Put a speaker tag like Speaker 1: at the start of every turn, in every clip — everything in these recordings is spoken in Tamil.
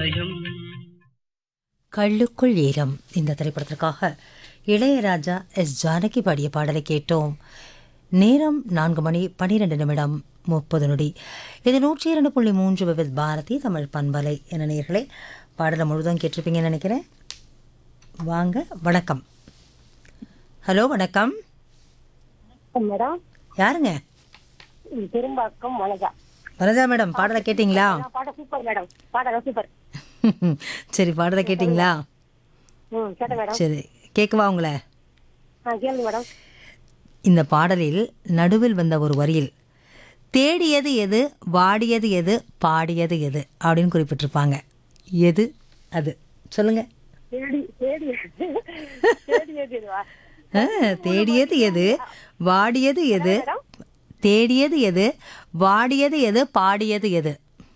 Speaker 1: நியாயம்
Speaker 2: கள்ளுக்குள் ஈரம் இந்த திரைப்படத்திற்காக இளையராஜா எஸ் ஜானகி பாடிய பாடலை கேட்டோம் நேரம் நான்கு மணி பனிரெண்டு நிமிடம் முப்பது நொடி இது நூற்றி இரண்டு புள்ளி மூன்று விவித் பாரதி தமிழ் பண்பலை என நேர்களே பாடலை முழுதும் கேட்டிருப்பீங்கன்னு நினைக்கிறேன் வாங்க வணக்கம் ஹலோ வணக்கம்
Speaker 3: மேடம்
Speaker 2: யாருங்க
Speaker 3: ம், திரும்பாக்கம் வனஜா
Speaker 2: வரதா மேடம் பாடலை கேட்டிங்களா
Speaker 3: நான் பாட சூப்பர் மேடம் பாட சூப்பர்
Speaker 2: சரி பாடலை கேட்டிங்களா
Speaker 3: ம் கேட்டேன் மேடம்
Speaker 2: சரி கேட்கவா உங்களை
Speaker 3: ஆ கேளுங்க மேடம்
Speaker 2: இந்த பாடலில் நடுவில் வந்த ஒரு வரியில் தேடியது எது வாடியது எது பாடியது எது அப்படின்னு குறிப்பிட்டிருப்பாங்க எது அது சொல்லுங்க
Speaker 3: தேடி தேடி தேடி எதுவா
Speaker 2: ஆ, தேடியது எது வாடியது எது தேடியது எது வாடியது எது பாடியது எது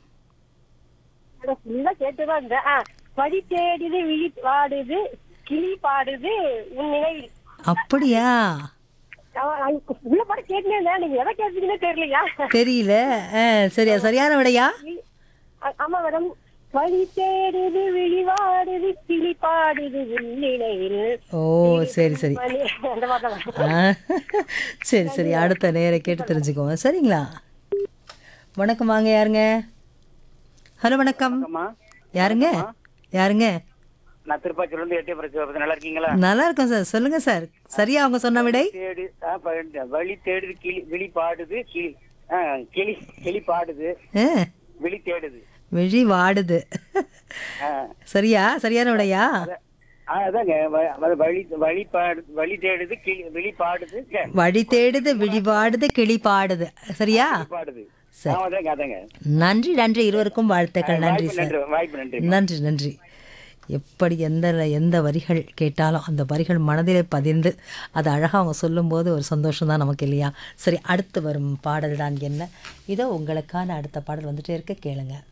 Speaker 3: மேடம் ஃபுல்லா கேட்டுதான் இருந்தேன் ஆ வழி தேடிது விழி பாடுது கிளி பாடுது உன் நினைவில்
Speaker 2: அப்படியா
Speaker 3: உள்ள பாட கேட்டுனே இருந்தேன் நீங்க எதை கேட்டீங்கன்னே தெரியலையா
Speaker 2: தெரியல ஆ, சரியா சரியான விடையா
Speaker 3: ஆ- ஆமா மேடம் வழி தேடுது விழி வாடுது கிளி பாடுது உன் நினைவில்
Speaker 2: ஓ சரி சரி
Speaker 3: மணி- அந்த மாதிரி தான்
Speaker 2: ஆ, சரி சரி அடுத்த நேரம் கேட்டு தெரிஞ்சுக்கோங்க சரிங்களா வணக்கம் வாங்க யாருங்க ஹலோ வணக்கம்
Speaker 4: அம்மா
Speaker 2: யாருங்க யாருங்க
Speaker 4: நான் திருப்பாச்சூர்ல இருந்து எட்டே பிரச்சனை நல்லா இருக்கீங்களா
Speaker 2: நல்லா இருக்கோம் சார் சொல்லுங்க சார் சரியா அவங்க சொன்ன விடை
Speaker 4: தேடு ஆ, ப- வழி தேடுது கிளி விழி பாடுது கிளி ஆ, கிளி கிளி பாடுது
Speaker 2: ஆ,
Speaker 4: விழி தேடுது
Speaker 2: விழி வாடுது
Speaker 4: ஆ,
Speaker 2: சரியா சரியான விடையா
Speaker 4: அத- ஆ, அதாங்க வ- வ- வழி வழி பாடு வழி தேடுது கிளி விழி பாடுது ச்சே,
Speaker 2: வழி தேடுது விழி வாடுது கிளி பாடுது சரியா
Speaker 4: கிளி பாடுது
Speaker 2: சரி.
Speaker 4: ஆ, அதாங்க அதாங்க
Speaker 2: நன்றி நன்றி இருவருக்கும் வாழ்த்துக்கள் நன்றி
Speaker 4: வாய்ப்பு
Speaker 2: சார்
Speaker 4: நன்றி வாய்ப்பு நன்றி
Speaker 2: நன்றி நன்றி எப்படி எந்த எந்த வரிகள் கேட்டாலும் அந்த வரிகள் மனதிலே பதிந்து அது அழகாக அவங்க சொல்லும்போது ஒரு சந்தோஷம் தான் நமக்கு இல்லையா சரி அடுத்து வரும் பாடல் தான் என்ன இதோ உங்களுக்கான அடுத்த பாடல் வந்துட்டே இருக்க கேளுங்க